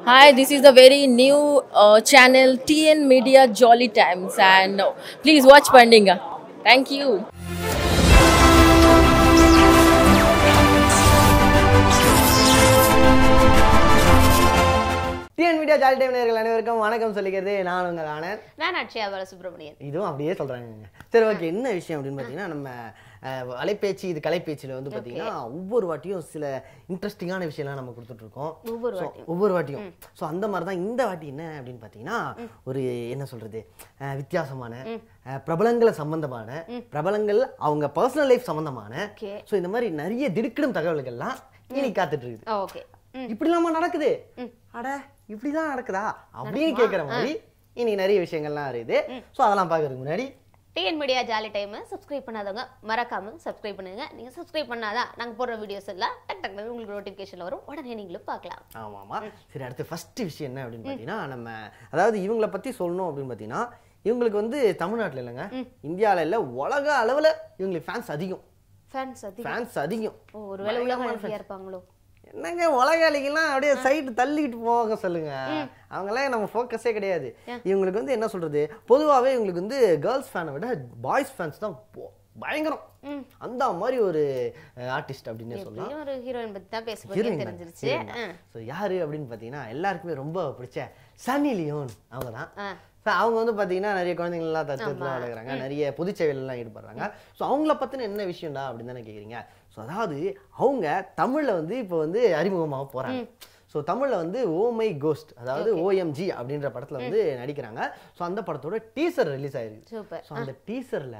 Hi, this is a very new uh, channel, TN Media Jolly Times, and uh, please watch Pandinga. Thank you. TN media jolly time நேர்கள் அனைவருக்கும் வணக்கம் சொல்லிக்கிறது நான் உங்கள் ஆனந்த் நான் அக்ஷயா பாலசுப்ரமணியன் இதுவும் அப்படியே சொல்கிறாங்க சரி ஓகே என்ன விஷயம் அப்படின்னு பார்த்தீங்கன்னா நம்ம அஹ், அலைபேச்சு இது கலைப்பேச்சில் வந்து பார்த்தீங்கன்னா ஒவ்வொரு வாட்டியும் சில இன்ட்ரெஸ்டிங்கான விஷயம்லாம் நம்ம கொடுத்துட்ருக்கோம் ஒவ்வொரு So, ஒவ்வொரு வாட்டியும் ஸோ அந்த மாதிரி தான் இந்த வாட்டி என்ன அப்படின்னு பார்த்தீங்கன்னா ஒரு என்ன சொல்றது அஹ், வித்தியாசமான அஹ், பிரபலங்களை சம்பந்தமான பிரபலங்கள் அவங்க பர்சனல் லைஃப் சம்பந்தமான Okay. ஸோ இந்த மாதிரி நிறைய திடுக்கிடும் தகவல்கள்லாம் இனி காத்துட்டு இருக்குது ஓகே இப்படிலாமா நடக்குது அட இப்படிதான் நடக்குதா அப்படின்னு கேட்குற மாதிரி இனி நிறைய விஷயங்கள்லாம் இருக்குது ஸோ அதெல்லாம் பார்க்கறதுக்கு முன்னாடி TN media jolly time subscribe பண்ணாதவங்க மறக்காம சப்ஸ்கிரைப் பண்ணுங்க நீங்க சப்ஸ்கிரைப் பண்ணாதான் நாங்க போடுற வீடியோஸ் எல்லாம் டக் டக் உங்களுக்கு நோட்டிஃபிகேஷன்ல வரும் உடனே நீங்களும் பார்க்கலாம் ஆமா ஆமா சரி அடுத்து ஃபர்ஸ்ட் விஷயம் என்ன அப்படின்னு பார்த்தீங்கன்னா நம்ம அதாவது இவங்கள பத்தி சொல்லணும் அப்படின்னு பார்த்தீங்கன்னா இவங்களுக்கு வந்து தமிழ்நாட்டில் இல்லைங்க இந்தியாவில் இல்லை உலக அளவில் இவங்களுக்கு ஃபேன்ஸ் அதிகம் ஃபேன்ஸ் அதிகம் ஃபேன்ஸ் அதிகம் ஓ, ஒருவேளை உலக அழகியா இருப்பாங்களோ என்னங்க உலகாளிகெல்லாம் அப்படியே சைடு தள்ளிக்கிட்டு போக சொல்லுங்க அவங்களாம் நம்ம ஃபோக்கஸே கிடையாது இவங்களுக்கு வந்து என்ன சொல்றது பொதுவாகவே இவங்களுக்கு வந்து கேர்ள்ஸ் ஃபேனை விட பாய்ஸ் ஃபேன்ஸ் தான் போ- பயங்கரம் அந்த மாதிரி ஒரு ஆர்டிஸ்ட் அப்படின்னே சொல்லலாம் எப்படியும் ஒரு ஹீரோயின் பத்தி தான் பேச போறீங்க தெரிஞ்சிருச்சு ஆ. ஸோ யாரு அப்படின்னு பார்த்தீங்கன்னா எல்லாருக்குமே ரொம்ப பிடிச்ச சன்னி லியோன் அவங்க தான் ஆ. அவங்க வந்து பார்த்தீங்கன்னா நிறைய குழந்தைங்கள்லாம் தத்துவத்தில் வளர்க்குறாங்க நிறைய பொதுச்செயலெல்லாம் ஈடுபடுறாங்க ஸோ அவங்கள பற்றின என்ன விஷயம்டா அப்படின்னு தானே கேட்குறீங்க ஸோ அதாவது அவங்க தமிழில் வந்து இப்போ வந்து அறிமுகமாக போகிறாங்க ஸோ தமிழில் வந்து ஓ மை கோஸ்ட் அதாவது ஓஎம்ஜி அப்படின்ற படத்தில் வந்து நடிக்கிறாங்க ஸோ அந்த படத்தோட டீசர் ரிலீஸ் ஆயிருக்கு சூப்பர் ஸோ அந்த டீசரில்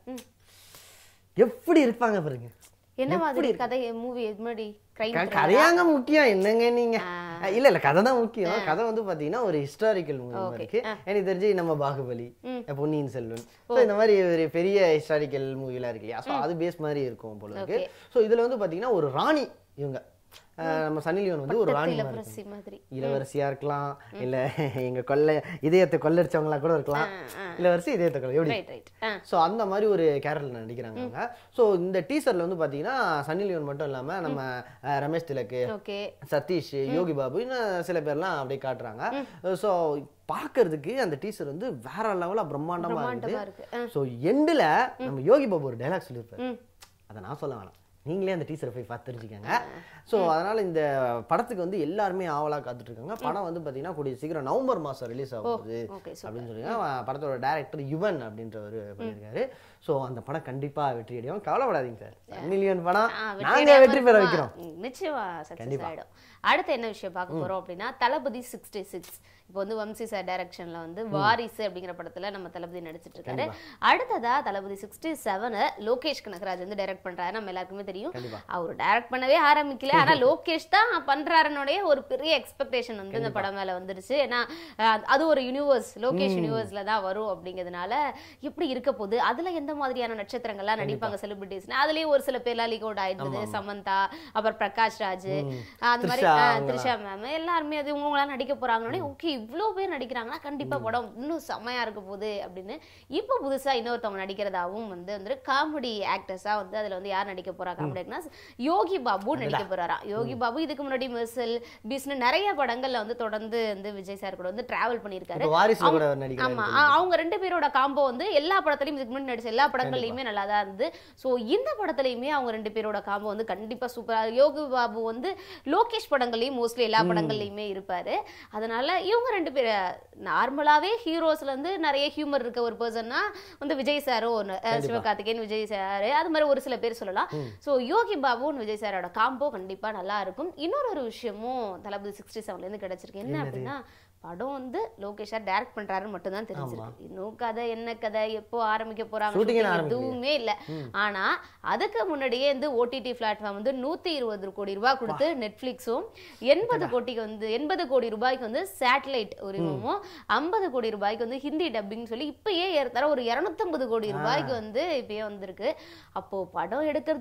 எப்படி இருப்பாங்க பாருங்க என்ன மாதிரி கதை மூவி முன்னாடி கிரைம் க- கதையாங்க முக்கியம் என்னங்க நீங்க இல்ல இல்ல கதை தான் முக்கியம் கதை வந்து பாத்தீங்கன்னா ஒரு ஹிஸ்டாரிக்கல் மூவி இருக்கு எனக்கு தெரிஞ்சு நம்ம பாகுபலி பொன்னியின் செல்வன் So, இந்த மாதிரி ஒரு பெரிய ஹிஸ்டாரிக்கல் மூவிலாம் இருக்கு இல்லையா ஸோ அது பேஸ் மாதிரி இருக்கும் போல இருக்கு ஸோ இதுல வந்து பாத்தீங்கன்னா ஒரு ராணி இவங்க அஹ், நம்ம சன்னி லியோன் வந்து ஒரு ராணி மாதிரி இளவரசி மாதிரி இளவரசியா இருக்கலாம் இல்ல எங்க கொள்ளை இதயத்தை கொள்ளடிச்சவங்களா கூட இருக்கலாம் இளவரசி இதயத்தை கொள்ளை எப்படி ரைட் ரைட் ஆ ஸோ அந்த மாதிரி ஒரு கேரக்டர் நடிக்கிறாங்க அவங்க ஸோ இந்த டீசர்ல வந்து பாத்தீங்கன்னா சன்னி லியோன் மட்டும் இல்லாம நம்ம அஹ், ரமேஷ் திலக்கு ஓகே சதீஷ் யோகி பாபு இன்னும் சில பேர்லாம் அப்படியே காட்டுறாங்க ஸோ பார்க்கறதுக்கு அந்த டீசர் வந்து வேற லெவலில் பிரம்மாண்டமா பிரம்மாண்டமா இருக்குது இருக்கு. ஸோ எண்டில் நம்ம யோகி பாபு ஒரு டைலாக் சொல்லியிருப்பாரு அதை நான் சொல்ல வேணாம் நீங்களே அந்த டீசரை போய் பார்த்து தெரிஞ்சுக்கங்க ஸோ அதனால இந்த படத்துக்கு வந்து எல்லாருமே ஆவலா காத்துட்டு இருக்காங்க படம் வந்து பார்த்தீங்கன்னா கூடிய சீக்கிரம் நவம்பர் மாதம் ரிலீஸ் ஆக போகுது ஓகே அப்படின்னு சொல்லியிருக்காங்க படத்தோட டைரக்டர் யுவன் அப்படின்றவர் பண்ணியிருக்காரு ஸோ அந்த படம் கண்டிப்பா வெற்றி அடையும் கவலைப்படாதீங்க சார் மில்லியன் படம் ஆ, வெற்றி நாங்க அடையாம வெற்றி பெற இருக்குமா? வைக்கிறோம் ம், நிச்சயமா சக்சஸ் ஆயிடும் அடுத்து என்ன விஷயம் பார்க்க போறோம் அப்படின்னா தளபதி சிக்ஸ்டி சிக்ஸ் இப்போ வந்து வம்சி சார் டைரக்ஷன்ல வந்து வாரிசு அப்படிங்கிற படத்துல நம்ம தளபதி நடிச்சிட்டு இருக்காரு அடுத்ததா தளபதி சிக்ஸ்டி செவனை லோகேஷ் கனகராஜ் வந்து டைரக்ட் பண்றாரு நம்ம எல்லாருக்குமே தெரியும் அவர் டைரக்ட் பண்ணவே ஆரம்பிக்கல ஆனா லோகேஷ் தான் பண்றாருனுடைய ஒரு பெரிய எக்ஸ்பெக்டேஷன் வந்து இந்த படம் மேல வந்துருச்சு ஏன்னா அஹ், அது ஒரு யூனிவர்ஸ் லோகேஷ் யூனிவர்ஸ்ல தான் வரும் அப்படிங்கிறதுனால எப்படி இருக்க போகுது அதுல எந்த மாதிரியான நட்சத்திரங்கள்லாம் நடிப்பாங்க செலிபிரிட்டிஸ் அதுலயே ஒரு சில பேர்லாம் லீக் அவுட் ஆயிருந்தது சமந்தா அப்புறம் பிரகாஷ் ராஜ் அது மாதிரி த்ரிஷா அஹ், அவங்கலாம். த்ரிஷா மேம் எல்லாருமே அது இவங்களாம் நடிக்க போறாங்கன்னே ஓகே இவ்ளோ பேர் நடிக்கிறாங்கன்னா கண்டிப்பா படம் இன்னும் செம்மையா இருக்க போகுது அப்படின்னு இப்போ புதுசா இன்னொருத்தவங்க நடிக்கிறதாவும் வந்து வந்து காமெடி ஆக்டர்ஸா வந்து அதுல வந்து யார் நடிக்க போறா காமெடினா யோகி பாபு நடிக்க போறாராம் யோகி பாபு இதுக்கு முன்னாடி மெர்சல் பீஸ்னு நிறைய படங்கள்ல வந்து தொடர்ந்து வந்து விஜய் சார் கூட வந்து டிராவல் பண்ணியிருக்காரு இப்போ வாரிசுல கூட அவர் நடிக்கிறாரு ஆமா அ- அவங்க ரெண்டு பேரோட காம்போ வந்து எல்லா படத்துலயும் இதுக்கு முன்னாடி நடிச்ச எல்லா படங்கள்லயுமே நல்லா தான் இருந்து சோ இந்த படத்துலயுமே அவங்க ரெண்டு பேரோட காம்போ வந்து கண்டிப்பா சூப்பரா யோகி பாபு வந்து லோகேஷ் படங்கள்லயும் மோஸ்ட்லி எல்லா படங்கள்லயுமே இருப்பாரு அதனால இவங்க ரெண்டு பேர் நார்மலாவே ஹீரோஸ்ல இருந்து நிறைய ஹியூமர் இருக்க ஒரு பர்சன்னா வந்து விஜய் சாரோ சிவகார்த்திகேயன் விஜய் சார் அது மாதிரி ஒரு சில பேர் சொல்லலாம் சோ யோகி பாபுன்னு விஜய் சாரோட காம்போ கண்டிப்பா நல்லா இருக்கும் இன்னொரு ஒரு விஷயமும் தளபதி சிக்ஸ்டி செவன்ல இருந்து கிடைச்சிருக்கு என்ன அப்படின்னா படம் வந்து லோகேஷ் சார் டைரக்ட் பண்றாருன்னு மட்டும் தான் தெரிஞ்சிருக்கு இன்னும் கதை என்ன கதை எப்போ ஆரம்பிக்க போறாங்க Shooting shooting ஆரம்பிக்கலையே. எதுவுமே இல்ல ஆனா அதுக்கு முன்னாடியே வந்து ஓடிடி பிளாட்ஃபார்ம் வந்து நூத்தி இருபது கோடி ரூபாய் கொடுத்து நெட்ஃபிளிக்ஸும் எண்பது கோடிக்கு வந்து எண்பது கோடி ரூபாய்க்கு வந்து சேட்டலைட் உரிமமும் ஐம்பது கோடி ரூபாய்க்கு வந்து ஹிந்தி டப்பிங் சொல்லி இப்பயே ஏறத்தாழ ஒரு இருநூத்தம்பது கோடி ரூபாய்க்கு வந்து இப்பயே வந்திருக்கு அப்போ படம் எடுக்கிறதுக்கு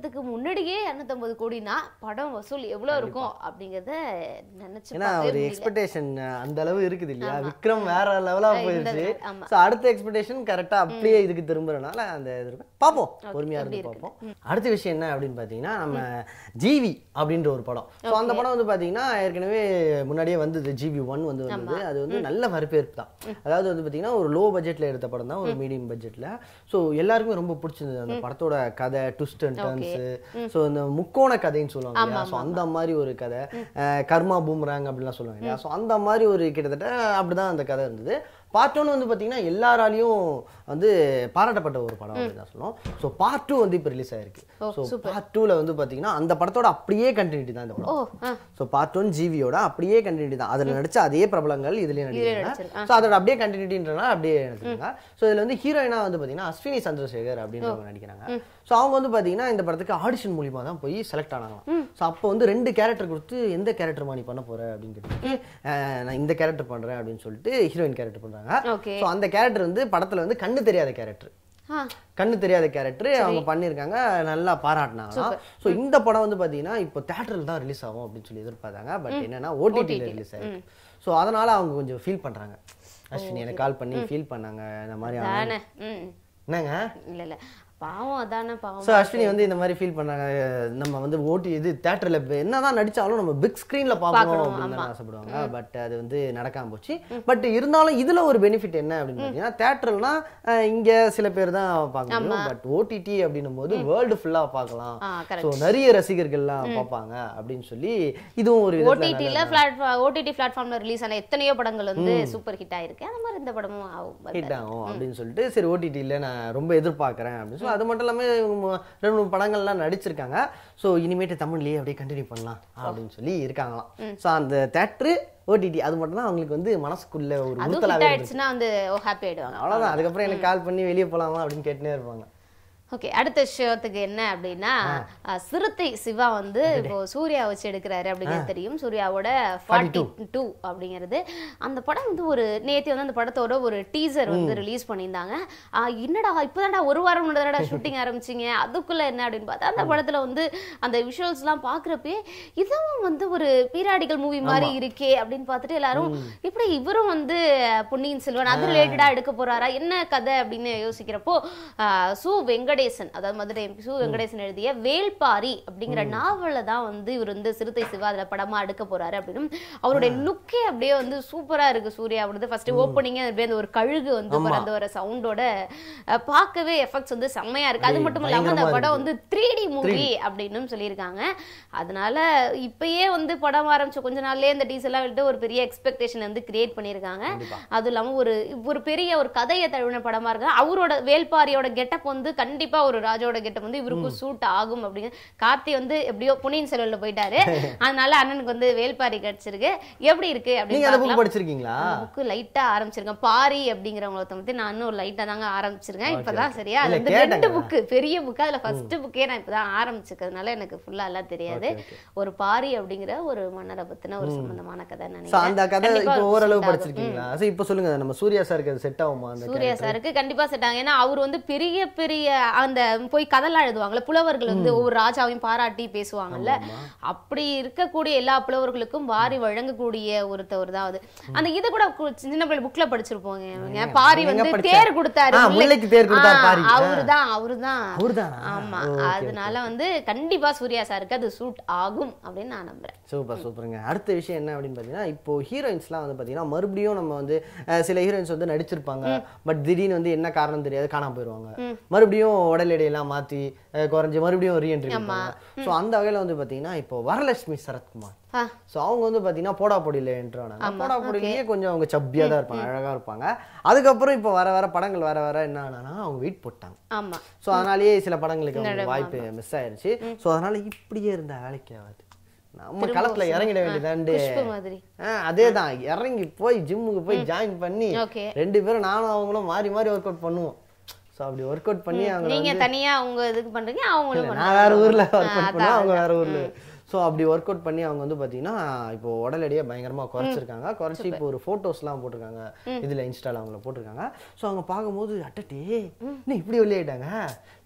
முன்னாடியே இரநூத்தம்பது கோடினா படம் வசூல் எவ்வளவு இருக்கும் அப்படிங்கறத நினைச்சு ஏன்னா பார்க்கவே ஒரு முடியல. எக்ஸ்பெக்டேஷன் அந்த அளவு இருக்குது இல்லையா விக்ரம் வேற லெவலா இந்த போயிருச்சு level, ஆமா. ஸோ அடுத்த எக்ஸ்பெக்டேஷன் கரெக்டா அப்படியே இதுக்கு திரும்புறதுனால அந்த இது இருக்கு பார்ப்போம் பொறுமையா இருந்து பார்ப்போம் அடுத்த விஷயம் என்ன அப்படின்னு பார்த்தீங்கன்னா நம்ம ஜிவி அப்படின்ற ஒரு படம் ஸோ அந்த படம் வந்து பார்த்தீங்கன்னா ஏற்கனவே முன்னாடியே வந்தது ஜிவி ஒன் வந்து வந்தது அது வந்து நல்ல வரவேற்பு தான் அதாவது வந்து பார்த்தீங்கன்னா ஒரு லோ பட்ஜெட்ல எடுத்த படம் தான் ஒரு மீடியம் பட்ஜெட்ல ஸோ எல்லாருக்குமே ரொம்ப பிடிச்சிருந்தது அந்த படத்தோட கதை ட்விஸ்ட் அண்ட் டர்ன்ஸ் ஸோ இந்த முக்கோண கதைன்னு சொல்லுவாங்க இல்லையா ஸோ அந்த மாதிரி ஒரு கதை அஹ் கர்மா பூம்ராங் அப்படிலாம் சொல்லுவாங்க இல்லையா ஸோ அந்த மாதிரி ஒரு கிட்டத்தட்ட அப்படிதான் அந்த கதை இருந்தது பார்ட் ஒன் வந்து பார்த்தீங்கன்னா எல்லாராலையும் வந்து பாராட்டப்பட்ட ஒரு படம் அப்படின்னு தான் சொல்லுவோம் ஸோ பார்ட் டூ வந்து இப்போ ரிலீஸ் ஆயிருக்கு ஸோ பார்ட் டூவில் வந்து பார்த்தீங்கன்னா அந்த படத்தோட அப்படியே கண்டினியூட்டி தான் இந்த ஓ படம் ஆ, ஸோ பார்ட் ஒன் ஜிவியோட அப்படியே கண்டினியூட்டி தான் அதில் நடிச்ச அதே பிரபலங்கள் இதுலேயும் நடிக்கிறாங்க நடிச்சிருக்காங்க. ஸோ அதோட அப்படியே கண்டினியூட்டின்றனால அப்படியே நடிச்சிருக்காங்க ஸோ இதில் வந்து ஹீரோயினா வந்து பார்த்தீங்கன்னா அஸ்வினி சந்திரசேகர் அப்படின்றவங்க நடிக்கிறாங்க ஸோ அவங்க வந்து பார்த்தீங்கன்னா இந்த படத்துக்கு ஆடிஷன் மூலியமா தான் போய் செலக்ட் ஆனாங்களாம் ஸோ அப்போ வந்து ரெண்டு கேரக்டர் கொடுத்து எந்த கேரக்டர் நீ பண்ண போற அப்படின்னு கேட்டு நான் இந்த கேரக்டர் பண்றேன் அப்படின்னு சொல்லிட்டு ஹீரோயின் கேரக்டர் பண்றாங்க ஓகே ஸோ அந்த கேரக்டர் வந்து படத்துல வந்து கண்ணு தெரியாத கேரக்டர் ஆ கண்ணு தெரியாத கேரக்டர் அவங்க பண்ணியிருக்காங்க நல்லா பாராட்டினாங்களாம் ஸோ இந்த படம் வந்து பார்த்தீங்கன்னா இப்போ தேட்டரில் தான் ரிலீஸ் ஆகும் அப்படின்னு சொல்லி எதிர்பார்த்தாங்க பட் என்னன்னா ஓடிடியில் ரிலீஸ் ஆயிருக்கு ஸோ அதனால அவங்க கொஞ்சம் ஃபீல் பண்றாங்க அஸ்வினி எனக்கு கால் பண்ணி ஃபீல் பண்ணாங்க இந்த மாதிரி ஆனா- தானே ம் என்னங்க இல்ல இல்ல பாவம் அதானே பாவம் ஸோ அஸ்வினி வந்து இந்த மாதிரி ஃபீல் பண்ணாங்க நம்ம வந்து ஓட்டி இது தேட்டரில் என்னதான் நடிச்சாலும் நம்ம பிக் ஸ்க்ரீனில் பார்க்கணும் பார்க்கணும், அப்படின்னு தான் ஆசைப்படுவாங்க பட் அது வந்து நடக்காம போச்சு பட் இருந்தாலும் இதுல ஒரு பெனிஃபிட் என்ன அப்படின்னு பார்த்தீங்கன்னா தேட்டர்னா இங்க சில பேர் தான் பார்க்க முடியும் பட் ஓடிடி அப்படின்னும் போது வேர்ல்டு ஃபுல்லா பார்க்கலாம் ஆ ஸோ நிறைய ரசிகர்கள்லாம் பார்ப்பாங்க அப்படின்னு சொல்லி இதுவும் ஒரு விதத்துல ஓடிடில பிளாட்ஃபார்ம் ஓடிடி பிளாட்ஃபார்ம்ல ரிலீஸ் ஆன எத்தனையோ படங்கள் வந்து சூப்பர் ஹிட் ஆயிருக்கு அந்த மாதிரி இந்த படமும் ஆகும் ஹிட் ஆகும் அப்படின்னு சொல்லிட்டு சரி ஓடிடியில் நான் ரொம்ப எதிர்பார்க்குறேன் அப்படின்னு சொல்லி அது மட்டும் இல்லாமல் இவங்க மு- ரெண்டு மூணு படங்கள்லாம் நடிச்சிருக்காங்க ஸோ இனிமேட்டு தமிழ்லேயே அப்படியே கண்டினியூ பண்ணலாம் அப்படின்னு சொல்லி இருக்காங்களாம் ஸோ அந்த தேட்ரு ஓடிடி அது மட்டும் தான் அவங்களுக்கு வந்து மனசுக்குள்ள ஒரு அதுவும் உறுத்தலாகவே ஹிட் இருந்துச்சு ஆயிடுச்சுன்னா வந்து ஹாப்பி ஆயிடுவாங்க அவ்வளோதான் அதுக்கப்புறம் எனக்கு கால் பண்ணி வெளியே போகலாமா அப்படின்னு கேட்டுனே இருப்பாங்க ஓகே அடுத்த விஷயத்துக்கு என்ன அப்படின்னா அஹ், சிறுத்தை சிவா வந்து இப்போ சூர்யா வச்சு எடுக்கிறாரு அப்படிங்கிறது தெரியும் சூர்யாவோட ஃபார்ட்டி டூ அப்படிங்கிறது அந்த படம் வந்து ஒரு நேத்தி வந்து அந்த படத்தோட ஒரு டீசர் வந்து ரிலீஸ் பண்ணியிருந்தாங்க அஹ், என்னடா இப்போதான்டா ஒரு வாரம் முன்னாடி ஷூட்டிங் ஆரம்பிச்சிங்க அதுக்குள்ள என்ன அப்படின்னு பார்த்தா அந்த படத்துல வந்து அந்த விஷுவல்ஸ்லாம் பார்க்குறப்பே இதுவும் வந்து ஒரு பீராடிக்கல் மூவி மாதிரி இருக்கே அப்படின்னு பார்த்துட்டு எல்லாரும் இப்படி இவரும் வந்து பொன்னியின் செல்வன் அது ரிலேட்டடா எடுக்க போறாரா என்ன கதை அப்படின்னு யோசிக்கிறப்போ ஆஹ், சு வெங்கடேசன் அதாவது மதுரை எம்பி சு வெங்கடேசன் எழுதிய வேல்பாரி அப்படிங்கிற நாவல தான் வந்து இவர் வந்து சிறுத்தை சிவா அதுல படமா எடுக்க போறாரு அப்படின்னு அவருடைய லுக்கே அப்படியே வந்து சூப்பரா இருக்கு சூர்யா வந்து ஃபர்ஸ்ட் ஓப்பனிங் அப்படியே அந்த ஒரு கழுகு வந்து பறந்து வர சவுண்டோட பார்க்கவே எஃபெக்ட்ஸ் வந்து செம்மையா இருக்கு அது மட்டும் இல்லாம அந்த பயங்கரமா படம் வந்து த்ரீ டி மூவி அப்படின்னு சொல்லியிருக்காங்க அதனால இப்பயே வந்து படம் ஆரம்பிச்ச கொஞ்ச நாள்லயே இந்த டீசெல்லாம் விட்டு ஒரு பெரிய எக்ஸ்பெக்டேஷன் வந்து கிரியேட் பண்ணியிருக்காங்க அதுவும் இல்லாம ஒரு ஒரு பெரிய ஒரு கதையை தழுவின படமா இருக்கு அவரோட வேல்பாரியோட கெட்டப் வந்து கண்டிப்பா ஒரு ராஜாவோட கெட்டப் வந்து இவருக்கும் சூட் ஆகும் அப்படிங்க கார்த்தி வந்து எப்படியோ பொன்னியின் செல்வன்ல போயிட்டாரு அதனால அண்ணனுக்கு வந்து வேல்பாரி கிடைச்சிருக்கு எப்படி இருக்கு நீங்க அப்படின்னு அந்த புக் பார்க்கலாம் படிச்சிருக்கீங்களா புக்கு லைட்டா ஆரம்பிச்சிருக்கேன் பாரி அப்படிங்கிறவங்கள பத்தி நான் இன்னும் லைட்டா தாங்க ஆரம்பிச்சிருக்கேன் இப்பதான் சரியா அது இல்ல, வந்து ரெண்டு கேட்டேங்க. புக்கு பெரிய புக்கு அதுல ஃபர்ஸ்ட் புக்கே நான் இப்பதான் ஆரம்பிச்சிருக்கிறதுனால எனக்கு ஃபுல்லா எல்லாம் தெரியாது ஒரு பாரி அப்படிங்கிற ஒரு மன்னரை பத்தின ஒரு சம்பந்தமான கதை ஸோ நினைக்கிறேன் அந்த கதை கண்டிப்பா இப்போ ஒரு ஓரளவு suit ஆகும். படிச்சிருக்கீங்களா ஸோ இப்போ சொல்லுங்க நம்ம சூர்யா சாருக்கு அது செட் ஆகுமா அந்த சூர்யா சாருக்கு கண்டிப்பா செட் ஆகும் ஏன்னா அவர் வந்து பெரிய பெரிய அந்த போய் கதெல்லாம் எழுதுவாங்கல்ல புலவர்கள் வந்து ஒவ்வொரு ராஜாவையும் பாராட்டி பேசுவாங்கல்ல அப்படி இருக்கக்கூடிய எல்லா புலவர்களுக்கும் வாரி வழங்கக்கூடிய ஒருத்தவர் தான் அது அந்த இது கூட கு- சின்ன பிள்ளை புக்ல படிச்சிருப்போங்க இவங்க. பாரி எங்க வந்து படிச்ச? தேர் கொடுத்தாரு ஆ, முல்லை- முல்லைக்கு தேர் கொடுத்தாரு ஆ, பாரி. அவருதான் அவருதான் அவர்தானா? ஆமா ஓ, okay, அதனால வந்து கண்டிப்பா சூர்யா சாருக்கு அது சூட் ஆகும் அப்படின்னு நான் நம்புறேன் சூப்பர் சூப்பருங்க அடுத்த விஷயம் என்ன அப்படின்னு பார்த்தீங்கன்னா இப்போ ஹீரோயின்ஸ்லாம் வந்து பார்த்தீங்கன்னா மறுபடியும் நம்ம வந்து அஹ், சில ஹீரோயின்ஸ் வந்து நடிச்சிருப்பாங்க பட் திடீர்னு வந்து என்ன காரணம் தெரியாது காணாம போயிடுவாங்க மறுபடியும் உடல் எடையெல்லாம் மாற்றி குறைஞ்சி மறுபடியும் ரீஎன்ட்ரி ஸோ அந்த வகையில் வந்து பார்த்தீங்கன்னா இப்போ வரலட்சுமி சரத்குமார் ஆ, ஸோ அவங்க வந்து பார்த்தீங்கன்னா போடா பொடியில் என்ட்ரு ஆனாங்க போடா பொடியிலேயே கொஞ்சம் அவங்க சப்பியாக தான் இருப்பாங்க அழகாக இருப்பாங்க அதுக்கப்புறம் இப்போ வர வர படங்கள் வர வர என்ன ஆனானா அவங்க வெயிட் போட்டாங்க ஆமா ஸோ அதனாலேயே சில படங்களுக்கு அவங்களுக்கு வாய்ப்பு மிஸ் ஆயிருச்சு ஸோ அதனால இப்படியே இருந்த வேலைக்கு ஆகாது நம்ம களத்துல இறங்கிட வேண்டியதாண்டு புஷ்பு மாதிரி அதே தான் இறங்கி போய் ஜிம்முக்கு போய் ஜாயின் பண்ணி ஓகே ரெண்டு பேரும் நானும் அவங்களும் மாறி மாறி ஒர்க் அவுட் பண்ணுவோம் ஸோ அப்படி ஒர்க் அவுட் பண்ணி அவங்க நீங்க தனியா உங்க இதுக்கு பண்றீங்க அவங்களும் நான் பண்றாங்க. வேற ஊர்ல ஒர்க் ஆ, அவுட் அதான், பண்ணுவோம் அவங்க அதான். வேற ஊர்ல ஸோ அப்படி ஒர்க் அவுட் பண்ணி அவங்க வந்து பார்த்தீங்கன்னா இப்போ உடல் எடையை பயங்கரமாக குறைச்சிருக்காங்க குறைச்சி இப்போ ஒரு ஃபோட்டோஸ்லாம் போட்டிருக்காங்க இதில் இன்ஸ்டால அவங்கள போட்டிருக்காங்க ஸோ அவங்க பார்க்கும்போது அட்டட்டே இன்னும் இப்படி வெளியாயிட்டாங்க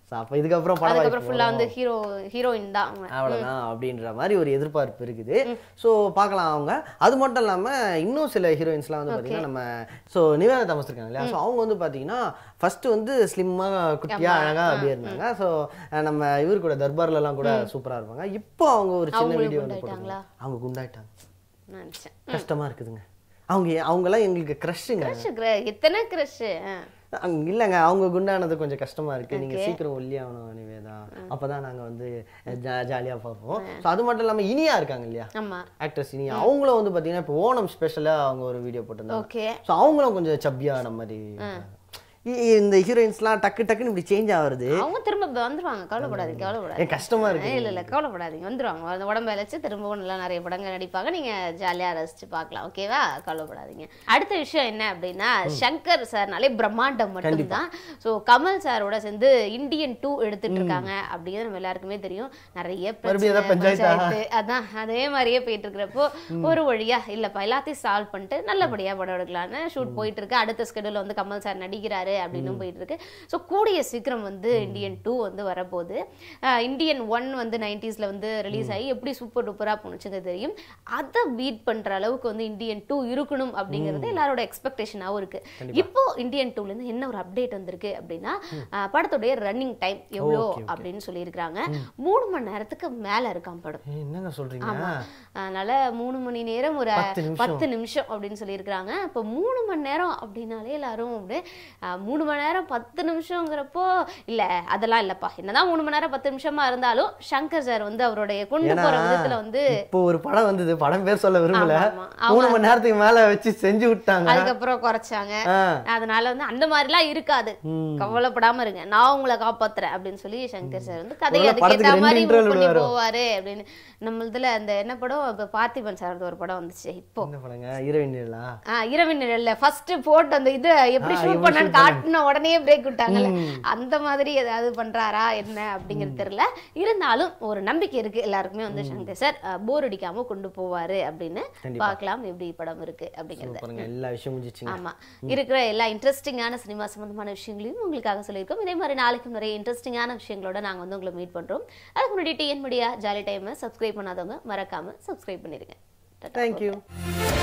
ஸோ அப்போ இதுக்கப்புறம் படம் அதுக்கப்புறம் வாய்ப்பு ஃபுல்லா வரும். வந்து ஹீரோ ஹீரோயின் தான் அவங்க அவ்வளோதான் அப்படின்ற மாதிரி ஒரு எதிர்பார்ப்பு இருக்குது ஸோ பார்க்கலாம் அவங்க அது மட்டும் இல்லாமல் இன்னும் சில ஹீரோயின்ஸ்லாம் வந்து பார்த்தீங்கன்னா நம்ம ஸோ நிவேதா தாமஸ் இருக்காங்க இல்லையா ஸோ அவங்க வந்து பார்த்தீங்கன்னா ஃபர்ஸ்ட் வந்து ஸ்லிம்மாக குட்டியாக அழகாக அப்படியே இருந்தாங்க ஸோ நம்ம இவர் கூட தர்பார்லலாம் கூட சூப்பராக இருப்பாங்க இப்போ அவங்க ஒரு சின்ன அவங்களும் வீடியோ வந்து குண்டாயிட்டாங்களா? போட்டாங்க அவங்க குண்டாயிட்டாங்க நான் நினைச்சேன் கஷ்டமா இருக்குதுங்க அவங்க அவங்கெல்லாம் எங்களுக்கு க்ரஷ்ஷுங்க கிரஷ் எத்தனை கிரஷ் அங்க இல்லைங்க அவங்க குண்டானது கொஞ்சம் கஷ்டமா இருக்கு நீங்க சீக்கிரம் ஒல்லி ஆகணும் நிவேதா அப்பதான் நாங்க வந்து ஜா- ஜாலியா பார்ப்போம் ஸோ அது மட்டும் இல்லாம இனியா இருக்காங்க இல்லையா ஆமா ஆக்ட்ரஸ் இனியா அவங்களும் வந்து பாத்தீங்கன்னா இப்போ ஓணம் ஸ்பெஷலா அவங்க ஒரு வீடியோ போட்டிருந்தாங்க ஓகே ஸோ அவங்களும் கொஞ்சம் சப்பியான மாதிரி இருக்காங்க. இ- இந்த ஹீரோயின்ஸ்லாம் டக்கு டக்குன்னு இப்படி சேஞ்ச் ஆகுறது அவங்க திரும்ப இப்ப வந்துருவாங்க கவலைப்படாதீங்க ஏன் கவலைப்படாதீங்க கஷ்டமா இருக்கு இல்ல இல்ல கவலைப்படாதீங்க வந்துருவாங்க அந்த உடம்ப இழைச்சு திரும்பவும் நல்லா நிறைய படங்கள் நடிப்பாங்க நீங்க ஜாலியா ரசிச்சு பார்க்கலாம் ஓகேவா கவலைப்படாதீங்க அடுத்த விஷயம் என்ன அப்படின்னா சங்கர் சார்னாலே பிரம்மாண்டம் மட்டும்தான் ஸோ கமல் சாரோட சேர்ந்து இந்தியன் டூ எடுத்துட்டு இருக்காங்க அப்படிங்கிறது நம்ம எல்லாருக்குமே தெரியும் நிறைய மறுபடியும் ஏதாவது பிரச்சனை, பஞ்சாயத்தா? பஞ்சாயத்து அதான் அதே மாதிரியே போயிட்டு இருக்கிறப்போ ஒரு வழியா இல்லப்பா எல்லாத்தையும் சால்வ் பண்ணிட்டு நல்லபடியா படம் எடுக்கலாம்னு ஷூட் போயிட்டு இருக்கு அடுத்த ஸ்கெடியூல் வந்து கமல் சார் நடிக்கிறாரு அப்படின்னு போயிட்டு இருக்கு ஸோ கூடிய சீக்கிரம் வந்து இந்தியன் டூ வந்து வரப்போகுது அஹ் இந்தியன் ஒன் வந்து நைன்டிஸ்ல வந்து ரிலீஸ் ஆகி எப்படி சூப்பர் டூப்பரா போணுச்சுங்க தெரியும் அதை பீட் பண்ற அளவுக்கு வந்து இந்தியன் டூ இருக்கணும் அப்படிங்கிறது எல்லாரோட எக்ஸ்பெக்டேஷனாகவும் இருக்கு இப்போ இந்தியன் டூல இருந்து என்ன ஒரு அப்டேட் வந்திருக்கு அப்படின்னா அஹ் படத்துடைய ரன்னிங் டைம் எவ்வளோ Okay, okay. அப்படின்னு சொல்லியிருக்கிறாங்க மூணு மணி நேரத்துக்கு மேல இருக்காம் படம் ஏய், என்னங்க சொல்றீங்க அதனால மூணு மணி நேரம் ஒரு பத்து நிமிஷம். பத்து நிமிஷம் அப்படின்னு சொல்லியிருக்கிறாங்க இப்போ மூணு மணி நேரம் அப்படின்னாலே எல்லாரும் அப்படியே அஹ், மூணு மணி நேரம் பத்து நிமிஷங்கிறப்போ இல்ல அதெல்லாம் இல்லப்பா என்னதான் மூணு மணி நேரம் பத்து நிமிஷமா இருந்தாலும் சங்கர் சார் வந்து அவருடைய கொண்டு ஏன்னா, போற விதத்துல வந்து இப்போ ஒரு படம் வந்தது படம் பேர் சொல்ல விரும்பல ஆமா, ஆமா. மூணு மணி நேரத்துக்கு மேல வச்சு செஞ்சு விட்டாங்க அதுக்கப்புறம் குறைச்சாங்க ஆ. அதனால வந்து அந்த மாதிரிலாம் இருக்காது கவலைப்படாம இருங்க நான் உங்களை காப்பாத்துறேன் அப்படின்னு சொல்லி சங்கர் சார் வந்து கதையை ஒருவேளை அதுக்கேத்த படத்துக்கு மாதிரி ரெண்டு move பண்ணி interval வரும். போவாரு அப்படின்னு நம்ம இதுல அந்த என்ன படம் இப்ப பார்த்திபன் சார் ஒரு படம் வந்துச்சு இப்போ என்ன பண்ணுங்க ஹீரோயின்களா ஆ, இரவின் நிழல்ல ஃபர்ஸ்ட் போட்டு அந்த இது எப்படி ஆ, ஷூட் எப்படி பண்ணான்னு shoot பண்ணாங்க. காட்டின உடனே பிரேக் விட்டாங்கல்ல அந்த மாதிரி ஏதாவது பண்றாரா என்ன அப்படிங்கிறது தெரியல இருந்தாலும் ஒரு நம்பிக்கை இருக்கு எல்லாருக்குமே வந்து சங்கர் சார் போர் அடிக்காம கொண்டு போவாரு அப்படின்னு பார்க்கலாம் எப்படி படம் இருக்கு அப்படிங்கறத பாருங்க எல்லா விஷயம் முடிஞ்சிச்சுங்க ஆமா இருக்கிற எல்லா இன்ட்ரெஸ்டிங்கான சினிமா சம்பந்தமான விஷயங்களையும் உங்களுக்காக சொல்லியிருக்கோம் இதே மாதிரி நாளைக்கும் நிறைய இன்ட்ரெஸ்டிங்கான விஷயங்களோட நாங்க வந்து உங்களை மீட் பண்றோம் அதுக்கு முன்னாடி TN media jolly time subscribe பண்ணாதவங்க மறக்காம சப்ஸ்கிரைப் பண்ணிருங்க தேங்க்யூ